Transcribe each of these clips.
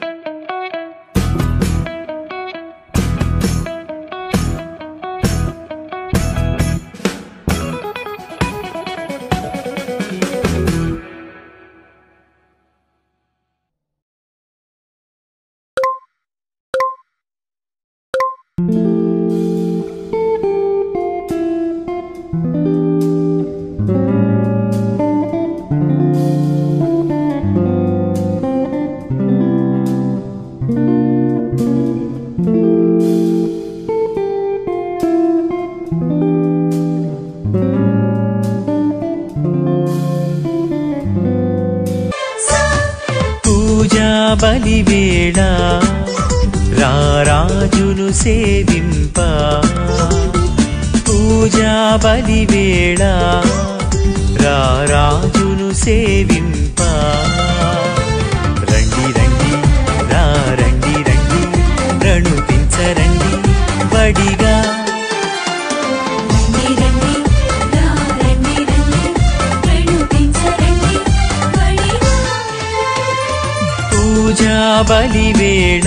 పూజా బలివేళ రారాజును సేవింప పూజా బలివేళ రారాజును సేవింప రండి రండి రా రండి రండి ప్రణుతించరండి బడిగా రండి రండి రా రండి రండి ప్రణుతించరండి బడిగా పూజా బలివేళ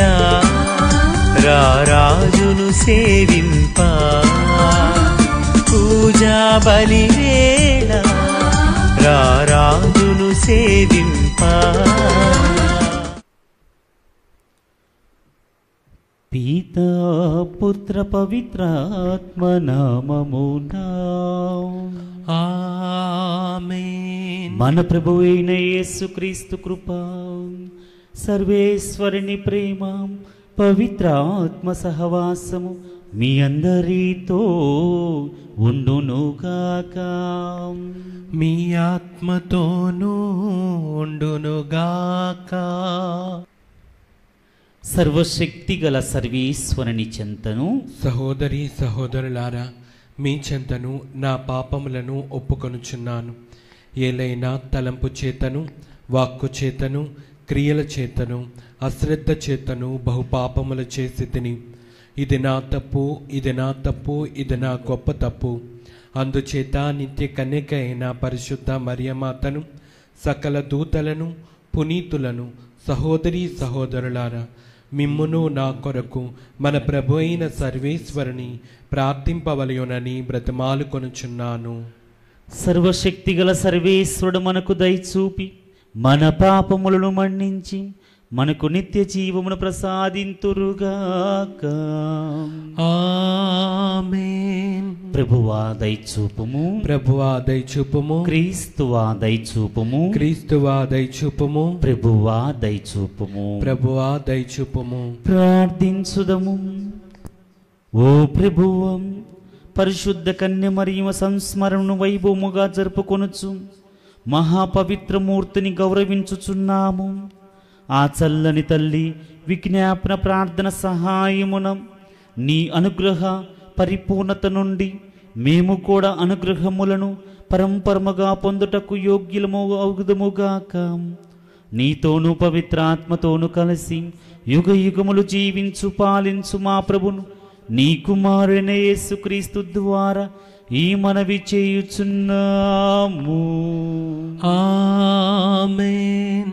రారాజును సేవింప పూజా బలివేళ రారాజును సేవింప పితా పుత్ర పవిత్రాత్మ నామమునా ఆమేన్ మన ప్రభు అయిన యేసుక్రీస్తు కృప సర్వేశ్వరుని ప్రేమ పవిత్రాత్మ సహవాసము మీ అందరితో ఉండునుగాక మీ ఆత్మతోనూ ఉండునుగాక సర్వశక్తి గల సర్వేశ్వరుని చెంతను సహోదరి సహోదరులారా మీ చెంతను నా పాపములను ఒప్పుకొనుచున్నాను ఏలైనా తలంపు చేతను వాక్కు చేతను క్రియల చేతను అశ్రద్ధ చేతను బహుపాపములు చేసి తిని ఇది నా తప్పు ఇది నా తప్పు ఇది నా గొప్ప తప్పు అందుచేత నిత్య కన్యక అయిన పరిశుద్ధ మరియమాతను సకల దూతలను పునీతులను సహోదరి సహోదరులారా మిమ్మును నా కొరకు మన ప్రభు అయిన సర్వేశ్వరుని ప్రార్థింపవలయునని బ్రతిమాలు కొనుచున్నాను సర్వశక్తి గల సర్వేశ్వరుడు మనకు దయచూపి మన పాపములను మన్నించి మనకు నిత్య జీవమును ప్రసాదింతురుగాక ఆమేన్ ప్రభువా దయచూపుము ప్రభువా దయచూపుము క్రీస్తువా దయచూపుము క్రీస్తువా దయచూపుము ప్రభువా దయచూపుము ప్రభువా దయచూపుము ప్రార్థించుదము ఓ ప్రభువం పరిశుద్ధ కన్య మరియు సంస్మరణను వైభవముగా జరుపుకొనుచు మహాపవిత్రమూర్తిని గౌరవించుచున్నాము ఆ చల్లని తల్లి విజ్ఞాపన ప్రార్థన సహాయమున నీ అనుగ్రహ పరిపూర్ణత నుండి మేము కూడా అనుగ్రహములను పరంపరముగా పొందుటకు యోగ్యులము అవుదుముగాక నీతోనూ పవిత్రాత్మతోనూ కలిసి యుగ యుగములు జీవించు పాలించు మా ప్రభును నీ కుమారుని యేసుక్రీస్తు ద్వారా ఈ మనవి చేయుచున్నాము ఆమేన్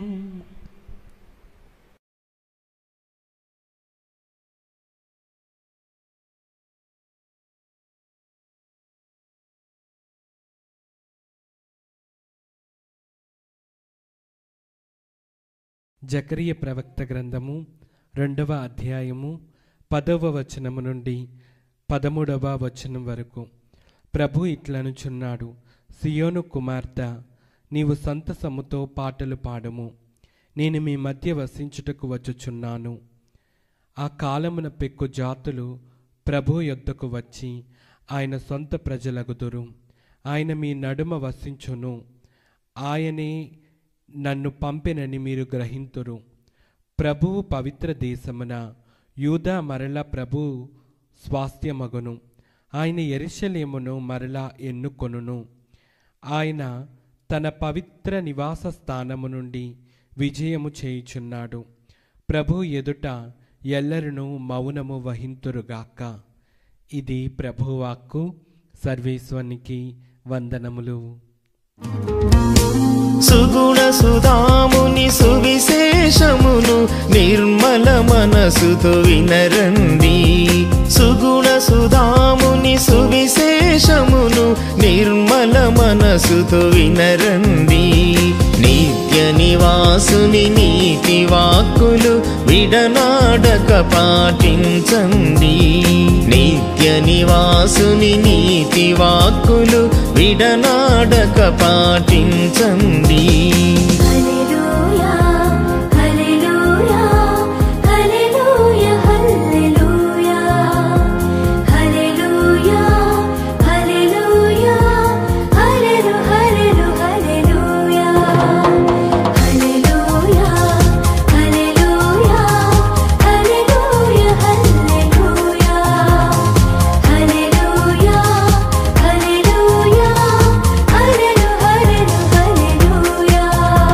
జకరియ ప్రవక్త గ్రంథము రెండవ అధ్యాయము పదవ వచనము నుండి పదమూడవ వచనం వరకు ప్రభు ఇట్లనుచున్నాడు సియోను కుమార్తె నీవు సంతసముతో పాటలు పాడము నేను మీ మధ్య వసించుటకు వచ్చుచున్నాను ఆ కాలమున పెక్కు జాతులు ప్రభు యొద్దకు వచ్చి ఆయన సొంత ప్రజలగుదురు ఆయన మీ నడుమ వసించును ఆయనే నన్ను పంపినని మీరు గ్రహింతురు ప్రభువు పవిత్ర దేశమున యూదా మరల ప్రభు స్వాస్థ్యమగును ఆయన ఎరిశలేమును మరలా ఎన్నుకొనును ఆయన తన పవిత్ర నివాస స్థానము నుండి విజయము చేయుచున్నాడు ప్రభు ఎదుట ఎల్లరును మౌనము వహింతురుగాక ఇది ప్రభువాక్కు సర్వేశ్వనికి వందనములు సుగుణ సుధాముని సువిశేషమును నిర్మ నిర్మల మనసుతో వినరండి సుగుణ సుధాముని సువిశేషమును నిర్మల మనసుతో వినరండి నిత్య నివాసుని నీతి వాక్కులు విడనాడక పాటించండి నిత్య నివాసుని నీతి వాక్కులు విడనాడక పాటించండి హల్లెలూయా హల్లెలూయా హల్లెలూయా హల్లెలూయా హల్లెలూయా హల్లెలూయా హల్లెలు హల్లెలు హల్లెలూయా హల్లెలూయా హల్లెలూయా హల్లెలూయా హల్లెలూయా హల్లెలూయా హల్లెలూయా హల్లెలు హల్లెలు హల్లెలూయా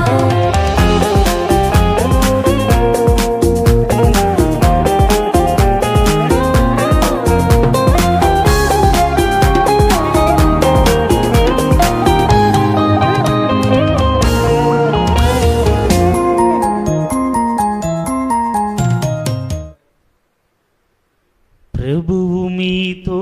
ప్రభువు మీతో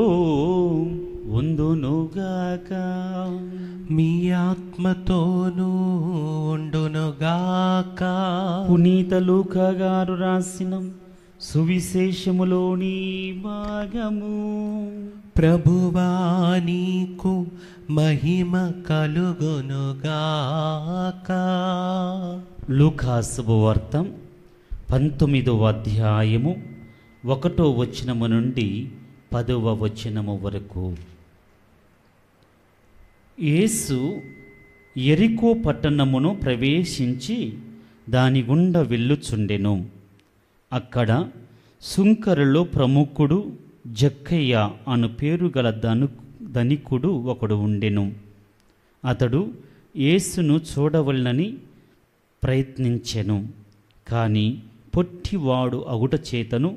ఉందునుగాక మీ ఆత్మతోనూ ఉండునుగాక పునీత లూకా గారు రాసిన సువిశేషములోని భాగము ప్రభువా నీకు మహిమ కలుగునుగాక లూకాసువార్తం పంతొమ్మిదవ అధ్యాయము ఒకటో వచనము నుండి పదవ వచనము వరకు యేసు ఎరికో పట్టణమును ప్రవేశించి దాని గుండా వెళ్ళుచుండెను అక్కడ సుంకరులో ప్రముఖుడు జక్కయ్య అను పేరు గల ధను ధనికుడు ఒకడు ఉండెను అతడు యేసును చూడవలనని ప్రయత్నించెను కానీ పొట్టివాడు అగుట చేతను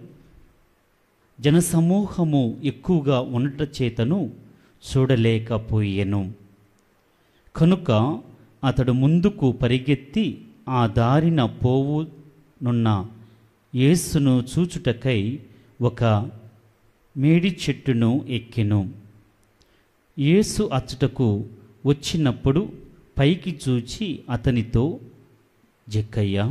జనసమూహము ఎక్కువగా ఉండట చేతను చూడలేకపోయెను కనుక అతడు ముందుకు పరిగెత్తి ఆ దారిన పోవునున్న యేసును చూచుటకై ఒక మేడి చెట్టును ఎక్కెను యేసు అచ్చటకు వచ్చినప్పుడు పైకి చూచి అతనితో జక్కయ్య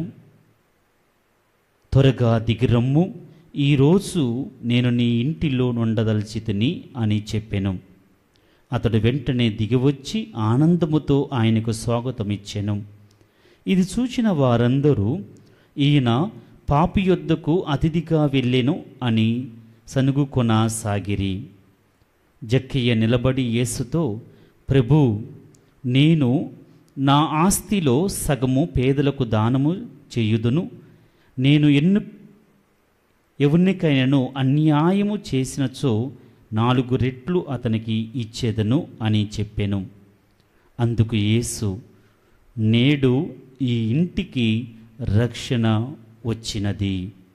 త్వరగా దిగిరమ్ము ఈరోజు నేను నీ ఇంటిలో నుండదలిచితిని అని చెప్పెను అతడు వెంటనే దిగివచ్చి ఆనందముతో ఆయనకు స్వాగతమిచ్చెను ఇది చూచిన వారందరూ ఈయన పాపి యొద్దకు అతిథిగా వెళ్ళెను అని సనుగుకొనసాగిరి జక్కయ్య నిలబడి యేసుతో ప్రభు నేను నా ఆస్తిలో సగము పేదలకు దానము చేయుదును నేను ఎన్ను ఎవరికైనాను అన్యాయము చేసినచో నాలుగు రెట్లు అతనికి ఇచ్చేదను అని చెప్పెను అందుకు యేసు నేడు ఈ ఇంటికి రక్షణ వచ్చినది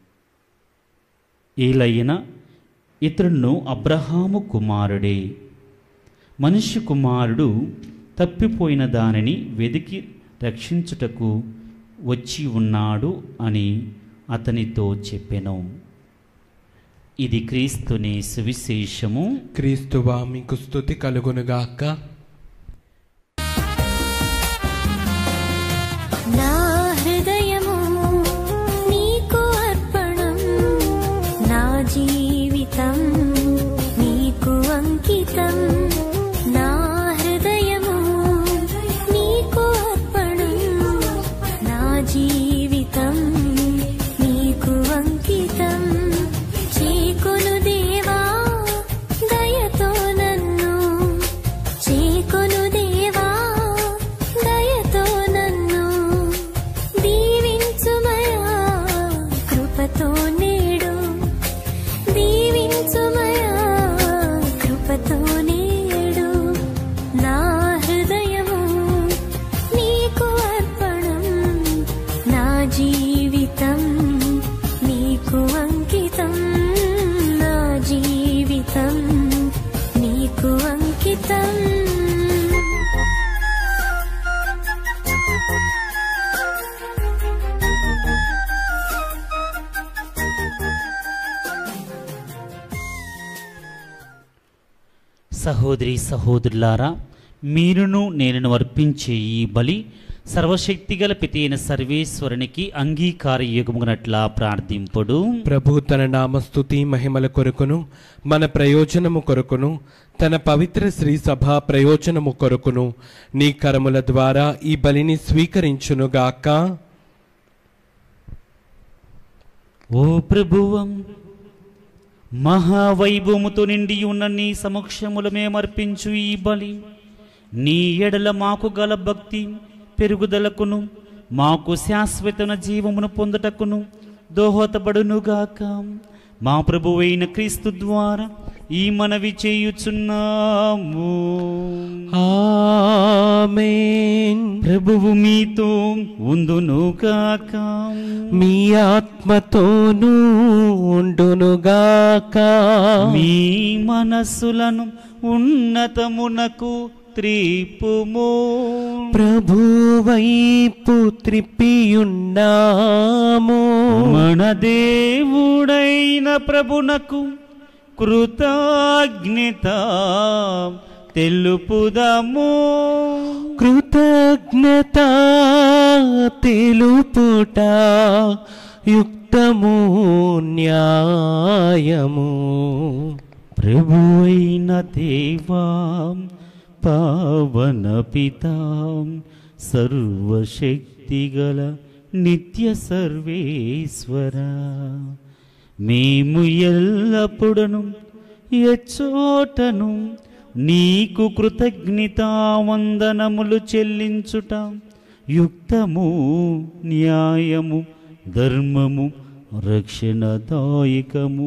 ఏలైన ఇతరును అబ్రహాము కుమారుడే మనిషి కుమారుడు తప్పిపోయిన దానిని వెదికి రక్షించుటకు వచ్చి ఉన్నాడు అని అతనితో చెప్పెను ఇది క్రీస్తుని సువిశేషము క్రీస్తువా మీకు స్థుతి కలుగునుగాక నా హృదయము నీకు అర్పణం నా జీవితం నీకు అంకితం నా హృదయము నీకు అర్పణం నా జీవితం నీకు అంకితం చీకొను దేవా దయతో నన్ను చీకొను దేవా దయతో నన్ను దీవించుమయా కృపతో నేడు దీవించుమయా కృపతో నేడు నా హృదయము నీకు అర్పణం నా జీవితం నీకు అంకితం నా జీవితం నీకు అంకితం సహోదరి సహోదరులారా మీరును నేను అర్పించే ఈ బలి సర్వశక్తిగల పితి అయిన సర్వేశ్వరునికి అంగీకార యుగమునట్లా ప్రార్థింపుడు ప్రభు తన నామస్తుతి మహిమల కొరకును మన ప్రయోజనము కొరకును తన పవిత్ర శ్రీ సభ ప్రయోజనము కొరకును నీ కరముల ద్వారా ఈ బలిని స్వీకరించునుగాక ఓ ప్రభువం మహావైభవముతో నిండి ఉన్న నీ సమక్షముల మేమర్పించు ఈ బలి నీ ఎడల మాకు గల భక్తి పెరుగుదలకును మాకు శాశ్వతన జీవమును పొందుటకును దోహదపడునుగాక మా ప్రభువైన క్రీస్తు ద్వారా ఈ మనవి చేయుచున్నాము ఆమేన్ ప్రభువు మీతో ఉందునుగాక మీ ఆత్మతోనూ ఉండునుగాక మీ మనస్సులను ఉన్నతమునకు త్రిపుము ప్రభువైపు త్రిప్పియున్నాము మన దేవుడైన ప్రభునకు కృతజ్ఞత తెలుపుదము కృతజ్ఞత తెలుపుట యుక్తము న్యాయము ప్రభు అయిన దేవా పావన పితా సర్వశక్తిగల నిత్య సర్వేశ్వర మేము ఎల్లప్పుడను ఎచ్చోటను నీకు కృతజ్ఞతావందనములు చెల్లించుట యుక్తము న్యాయము ధర్మము రక్షణదాయకము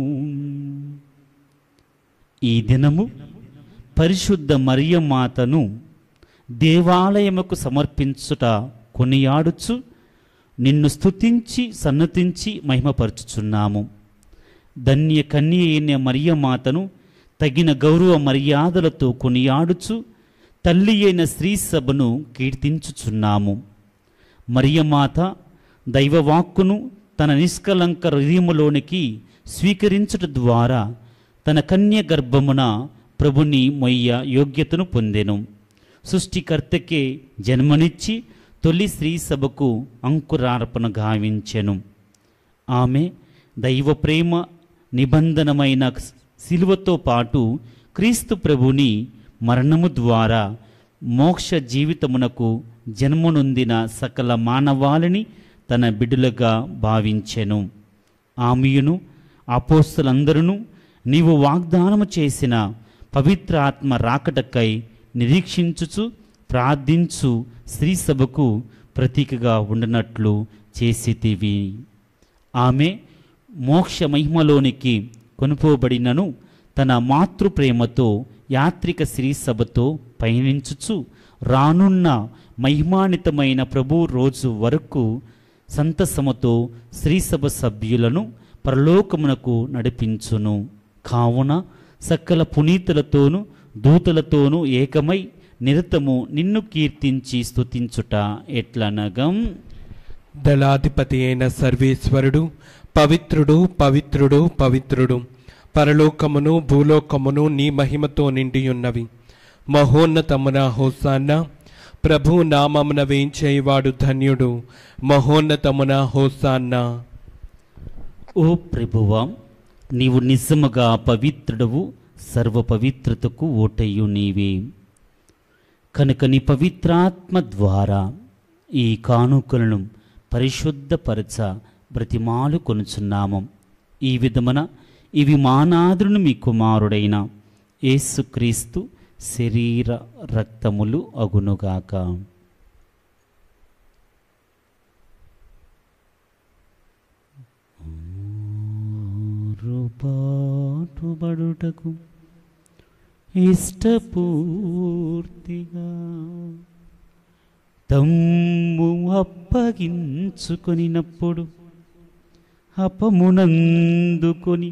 ఈ దినము పరిశుద్ధ మరియమాతను దేవాలయముకు సమర్పించుట కొనియాడుచు నిన్ను స్తుతించి సన్నతించి మహిమపరచుచున్నాము ధన్య కన్య అయిన మరియమాతను తగిన గౌరవ మర్యాదలతో కొనియాడుచు తల్లి అయిన స్త్రీ సభను కీర్తించుచున్నాము మరియమాత దైవవాక్కును తన నిష్కలంక హృదయములోనికి స్వీకరించుట ద్వారా తన కన్య గర్భమున ప్రభుని మొయ్య యోగ్యతను పొందెను సృష్టికర్తకే జన్మనిచ్చి తొలి స్త్రీ సభకు అంకురార్పణ గావించెను ఆమె దైవ ప్రేమ నిబంధనమైన శిలువతో పాటు క్రీస్తు ప్రభుని మరణము ద్వారా మోక్ష జీవితమునకు జన్మనొందిన సకల మానవాళిని తన బిడ్డలుగా భావించెను ఆమెయును అపోస్తులందరూ నీవు వాగ్దానము చేసిన పవిత్ర ఆత్మ రాకటకై నిరీక్షించుచు ప్రార్థించు స్త్రీ సభకు ప్రతీకగా ఉండనట్లు చేసితివి ఆమె మోక్ష మహిమలోనికి కొనుపోబడినను తన మాతృప్రేమతో యాత్రిక శ్రీ సభతో పయనించుచు రానున్న మహిమాన్వితమైన ప్రభు రోజు వరకు సంతసముతో శ్రీసభ సభ్యులను పరలోకమునకు నడిపించును కావున సకల పునీతులతోనూ దూతలతోనూ ఏకమై నిరతము నిన్ను కీర్తించి స్తుతించుట ఎట్లనగం దళాధిపతి అయిన సర్వేశ్వరుడు పవిత్రుడు పవిత్రుడు పవిత్రుడు పరలోకమును భూలోకమును నీ మహిమతో నిండియున్నవి మహోన్నతమున హోసాన్న ప్రభు నామమున వేయించేవాడు ధన్యుడు మహోన్నతమున హోసాన్న ఓ ప్రభువా నీవు నిజముగా పవిత్రుడవు సర్వ పవిత్రతకు ఓటయ్యు నీవే కనుక నీ పవిత్రాత్మ ద్వారా ఈ కానుకలను పరిశుద్ధపరచ బ్రతిమాలు కొనుచున్నాము ఈ విధమున ఇవి మానాదును మీ కుమారుడైన యేసుక్రీస్తు శరీర రక్తములు అగునుగాక పాటుబడుటకు ఇష్టపూర్తిగా తమ్ము అప్పగించుకొనినప్పుడు అపమునందుకొని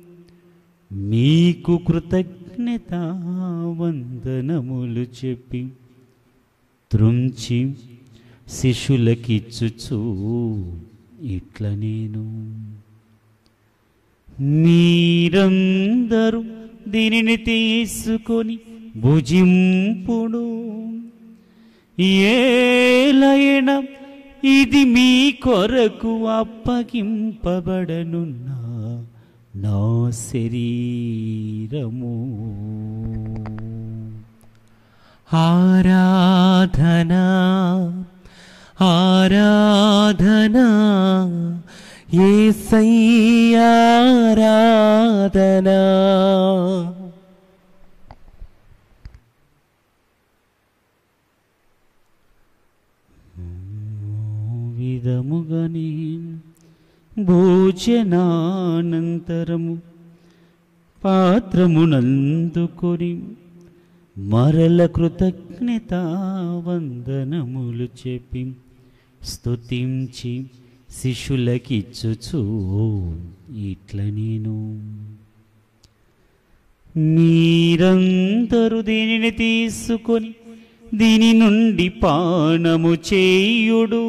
మీకు కృతజ్ఞత వందనములు చెప్పి త్రుంచి శిష్యులకిచ్చుచు ఇట్ల నేను మీరందరూ దీనిని తీసుకొని భుజింపుడు ఏలయన ఇది మీ కొరకు అప్పగింపబడనున్న నా శరీరము ఆరాధనా ఆరాధనా ఏసయ్యారాధనా విధముగని భోజనానంతరము పాత్రమునందుకొని మరల కృతజ్ఞత వందనములు చెప్పి స్తుతించి శిష్యులకిచ్చుచు ఇట్ల నేను మీరందరూ దీనిని తీసుకొని దీని నుండి పానము చేయుడు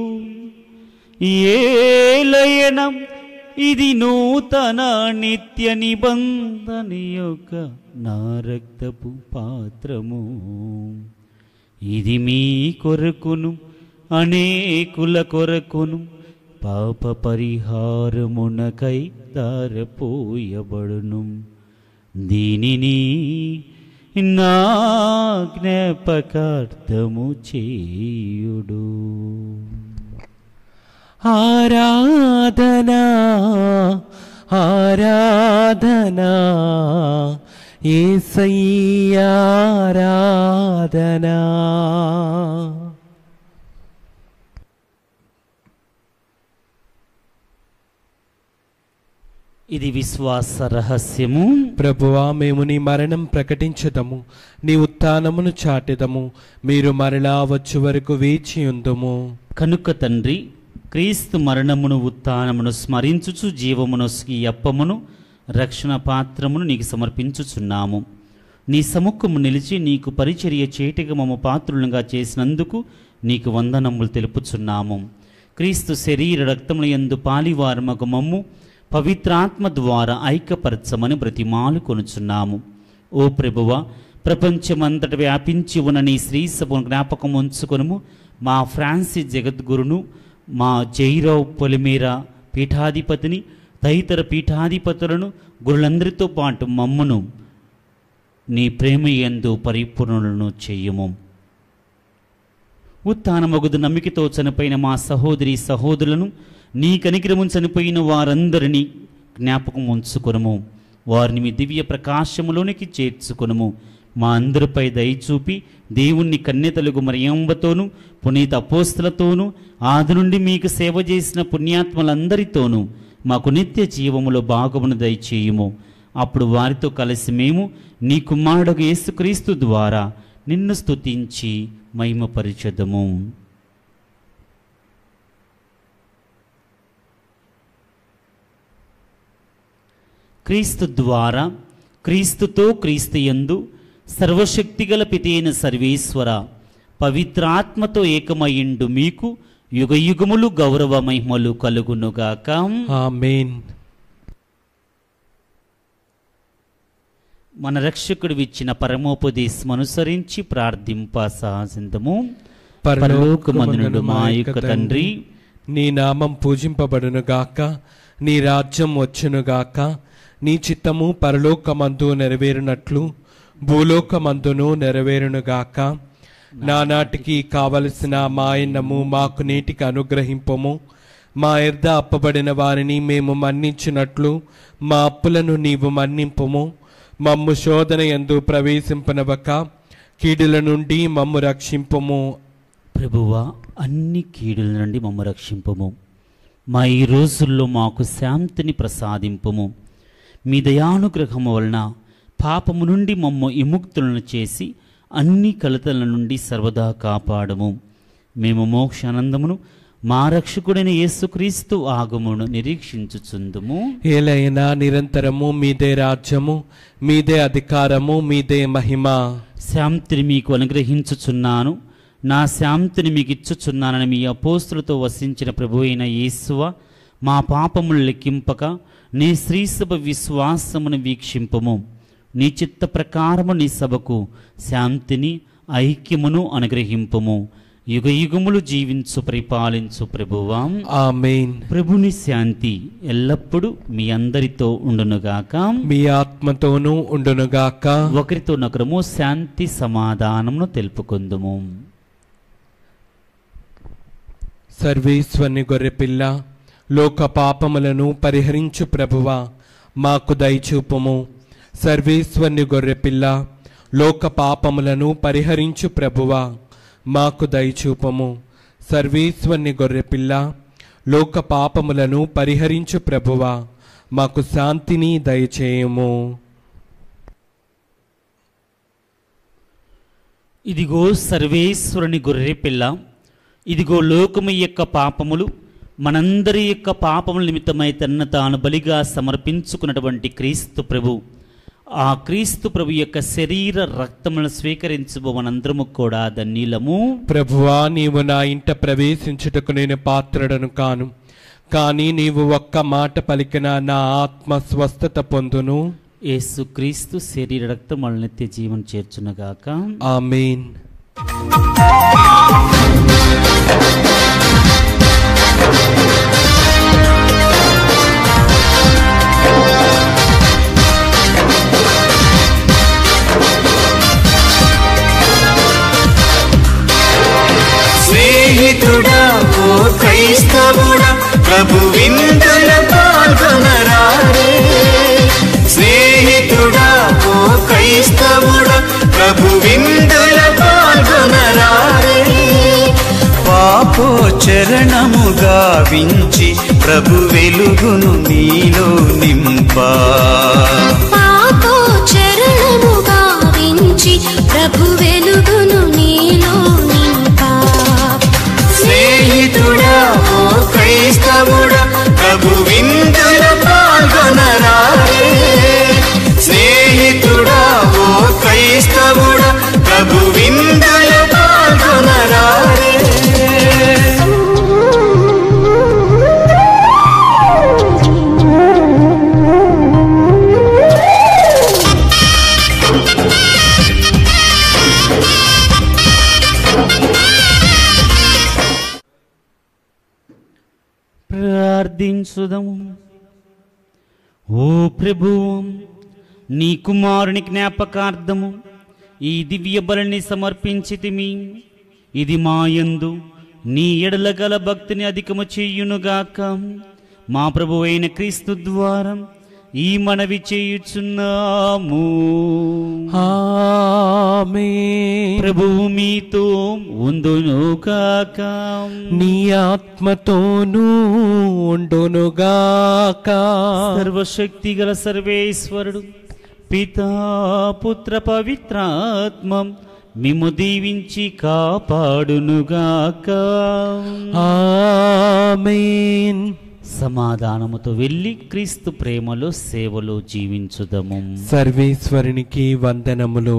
ఏలయనం ఇది నూతన నిత్య నిబంధన యొక్క నా రక్తపు పాత్రము ఇది మీ కొరకును అనేకుల కొరకును పాప పరిహారమునకై దారపోయబడును దీనిని నా జ్ఞాపకార్థము చేయుడు ఆరాధనా ఆరాధనా ఏసయ్యారాధనా ఇది విశ్వాస రహస్యము ప్రభువా మేము నీ మరణం ప్రకటించదము నీ ఉత్థానమును చాటెదము మీరు మరలా వచ్చు వరకు వేచి ఉందుము కనుక తండ్రి క్రీస్తు మరణమును ఉత్థానమును స్మరించుచు జీవమును ఈ అప్పమును రక్షణ పాత్రమును నీకు సమర్పించుచున్నాము నీ సముఖము నిలిచి నీకు పరిచర్య చేటిగా మమ్మ పాత్రులుగా చేసినందుకు నీకు వందనములు తెలుపుచున్నాము క్రీస్తు శరీర రక్తముల యందు పాలివారమగు మమ్ము పవిత్రాత్మ ద్వారా ఐక్యపరచమని బ్రతిమాలు కొనుచున్నాము ఓ ప్రభువ ప్రపంచమంతట వ్యాపించి ఉన్న నీ శ్రీ సభను జ్ఞాపకం ఉంచుకొనుము మా ఫ్రాన్సిస్ జగద్గురును మా జైరావ్ పొలిమేర పీఠాధిపతిని తదితర పీఠాధిపతులను గురులందరితో పాటు మమ్మను నీ ప్రేమ యందు పరిపూర్ణులను చెయ్యము ఉత్థానమగుదు నమ్మికతో చనిపోయిన మా సహోదరి సహోదరులను నీ కనికరము చనిపోయిన వారందరినీ జ్ఞాపకం ఉంచుకొనుము వారిని మీ దివ్య ప్రకాశములోనికి చేర్చుకొనుము మా అందరిపై దయచూపి దేవుణ్ణి కన్యతలుగు మరియంబతోనూ పునీత అపోస్తులతోనూ ఆది నుండి మీకు సేవ చేసిన పుణ్యాత్మలందరితోనూ మాకు నిత్య జీవములో భాగమును దయచేయుము అప్పుడు వారితో కలిసి మేము నీ కుమారుడు యేసుక్రీస్తు ద్వారా నిన్ను స్తుతించి మహిమపరిచదము క్రీస్తు ద్వారా క్రీస్తుతో క్రీస్తు యందు సర్వశక్తిగల పితైన సర్వేశ్వర పవిత్రాత్మతో ఏకమయ్యిండు మీకు యుగయుగములు గౌరవ మహిమలు కలుగునుగాక ఆమేన్ మన రక్షకుడు ఇచ్చిన పరమోపదేశం అనుసరించి ప్రార్థింప సాహసిందము పరలోకమందునుడు మా యొక్క తండ్రి నీ నామం పూజింపబడును గాక నీ రాజ్యం వచ్చును గాక నీ చిత్తము పరలోకమందు నెరవేరునట్లు భూలోకమందును నెరవేరును గాక నానాటికి కావలసిన మాయన్నము మాకు నేటికి అనుగ్రహింపము మా ఎర్ద అప్పబడిన వారిని మేము మన్నించినట్లు మా అప్పులను నీవు మన్నింపుము మమ్ము శోధన ఎందు ప్రవేశింపనవక కీడుల నుండి మమ్ము రక్షింపము ప్రభువా అన్ని కీడుల నుండి మమ్మ రక్షింపము మా ఈ రోజుల్లో మాకు శాంతిని ప్రసాదింపము మీ దయానుగ్రహము వలన పాపము నుండి మమ్మ విముక్తులను చేసి అన్ని కలతల నుండి సర్వదా కాపాడము మేము మోక్షానందమును మా రక్షకుడైన యేసుక్రీస్తు ఆగమును నిరీక్షించుచుందుము ఏలైనా నిరంతరము మీదే రాజ్యము మీదే అధికారము మీదే మహిమ శాంతిని మీకు అనుగ్రహించుచున్నాను నా శాంతిని మీకు ఇచ్చుచున్నానని మీ అపోస్తులతో వసించిన ప్రభు అయిన యేసువ మా పాపములు లెక్కింపక నీ శ్రీసభ విశ్వాసమును వీక్షింపము నీ చిత్త ప్రకారము నీ సభకు శాంతిని ఐక్యమును అనుగ్రహింపుము యుగ యుగములు జీవించు పరిపాలించు ప్రభువాం ఆమెన్ ప్రభుని శాంతి ఎల్లప్పుడూ మీ అందరితో ఉండునుగాక మీ ఆత్మతోనూ ఉండునుగాక ఒకరితో నొకరము శాంతి సమాధానమును తెలుపుకుందుము సర్వేశ్వరుని గొర్రెపిల్ల లోక పాపములను పరిహరించు ప్రభువా మాకు దయచూపుము సర్వేశ్వరుని గొర్రెపిల్ల లోక పాపములను పరిహరించు ప్రభువా మాకు దయచూపము సర్వేశ్వరుని గొర్రెపిల్ల లోక పాపములను పరిహరించు ప్రభువా మాకు శాంతిని దయచేయము ఇదిగో సర్వేశ్వరుని గొర్రె పిల్ల ఇదిగో లోకము యొక్క పాపములు మనందరి యొక్క పాపముల నిమిత్తమై తన తాను బలిగా సమర్పించుకున్నటువంటి క్రీస్తు ప్రభు ఆ క్రీస్తు ప్రభు యొక్క శరీర రక్తములను స్వీకరించబో మనందరము కూడా ధన్యులము ప్రభువా నీవు నా ఇంట ప్రవేశించుటకు నేను పాత్రడను కాను కానీ నీవు ఒక్క మాట పలికిన నా ఆత్మ స్వస్థత పొందును యేసు క్రీస్తు శరీర రక్తం మన నిత్య జీవన చేర్చునగాక ఆమెన్ స్నేహితుడా ఓ క్రైస్తవుడా ప్రభు విందుల పాల్గొనరారే స్నేహితుడా ఓ క్రైస్తవుడా ప్రభు విందుల పాల్గొనరారే పాపోచరణము గావించి ప్రభు వెలుగును నీలో నింపా పాపో చరణము గావించి ప్రభు వెలుగును నీలో నింపా స్నేహితుడా ఓ క్రైస్తవుడా ప్రభు విందుల పాల్గొనరారే స్నేహితుడా ఓ క్రైస్తవుడా ప్రభు విందుల పాల్గొనరారే ప్రార్థించుదము ఓ ప్రభువు నీ కుమారుని జ్ఞాపకార్థము ఈ దివ్య బలిని సమర్పించితిమి ఇది మాయందు నీ ఎడల గల భక్తిని అధికము చేయునుగాక మా ప్రభు అయిన క్రీస్తు ద్వారా ఈ మనవి చేయుచున్నాము ఆమేన్ ప్రభువు మీతో ఉందునుగాక నీ ఆత్మతోనూ ఉండునుగాక సర్వశక్తి గల సర్వేశ్వరుడు పితా పుత్ర పవిత్రాత్మ మిమ్ము దీవించి కాపాడునుగాక ఆమేన్ సమాధానముతో వెళ్ళి క్రీస్తు ప్రేమలో సేవలో జీవించుదము సర్వేశ్వరునికి వందనములు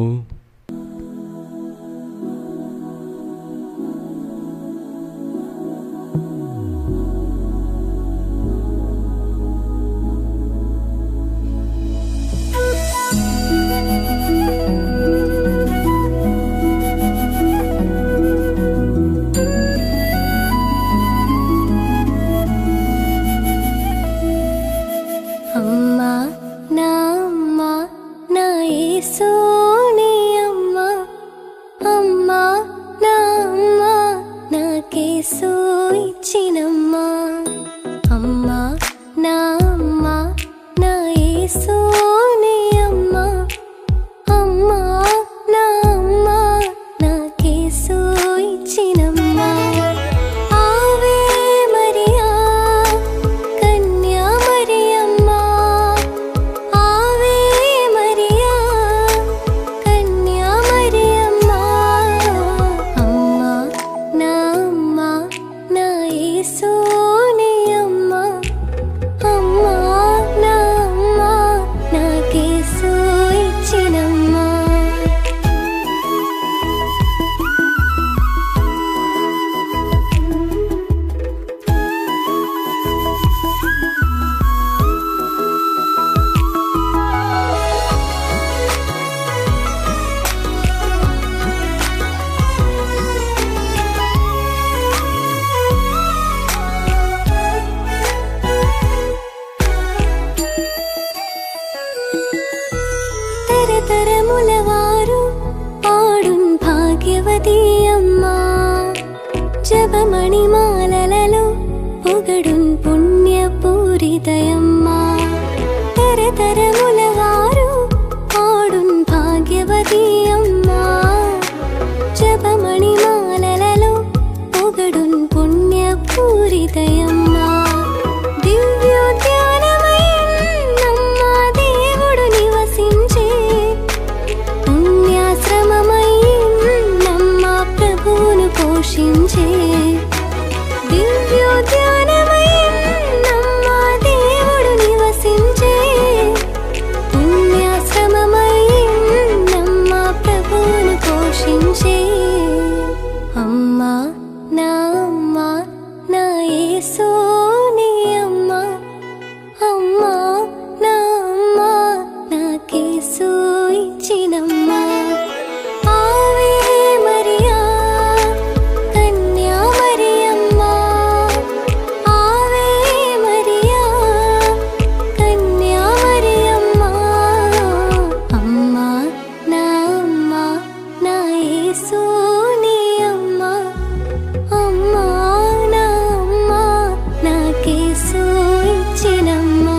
అమ్మా నా అమ్మా నా యేసోని అమ్మా అమ్మా నా అమ్మా నాకేసో ఇచ్చినమ్మా అమ్మా నా అమ్మా నా యేసోని అమ్మా అమ్మా నా అమ్మా నాకేసో ఇచ్చినమ్మా ఆవే మరియా కన్యా మరియమ్మా భాగ్యవతి అమ్మా జపమణిమాలలో పొగడున్ పుణ్యపూరితయమ్మా తరతరముల వారు పాడున్ భాగ్యవతి అమ్మా జపమణిమాలలో పొగడున్ పుణ్యపూరితయమ్మా దివ్యోద్యానమయన్నమ్మా దేవుడు నివసించే పుణ్యాశ్రమమై నమ్మ ప్రభువును పోషించే దివ్యోద్యానమై నమ్మ దేవుడు నివసించే పుణ్యాశ్రమమై నమ్మ ప్రభువును పోషించే అమ్మా నా అమ్మా నా యేసోని అమ్మా అమ్మా నా అమ్మా నాకేసు ఇచ్చినమ్మా ఆవే మరియా కన్యా మరియమ్మా ఆవే మరియా కన్యా మరియమ్మా అమ్మా నా అమ్మా నా యేసోని అమ్మా అమ్మా నా అమ్మా నాకేసు ఇచ్చినమ్మా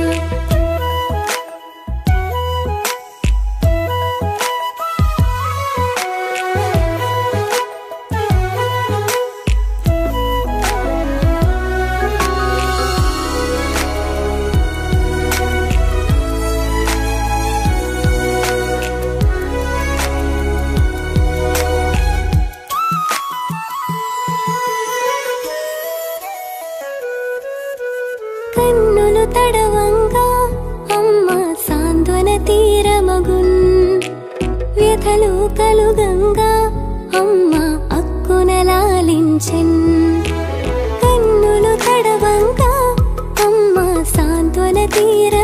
కన్నులు తడవంగా అమ్మ సాంత్వన తీరమగున్ వ్యథలు కలుగంగా అమ్మ అక్కున లాలించెన్ కన్నులు తడవంగా అమ్మ సాంత్వన తీర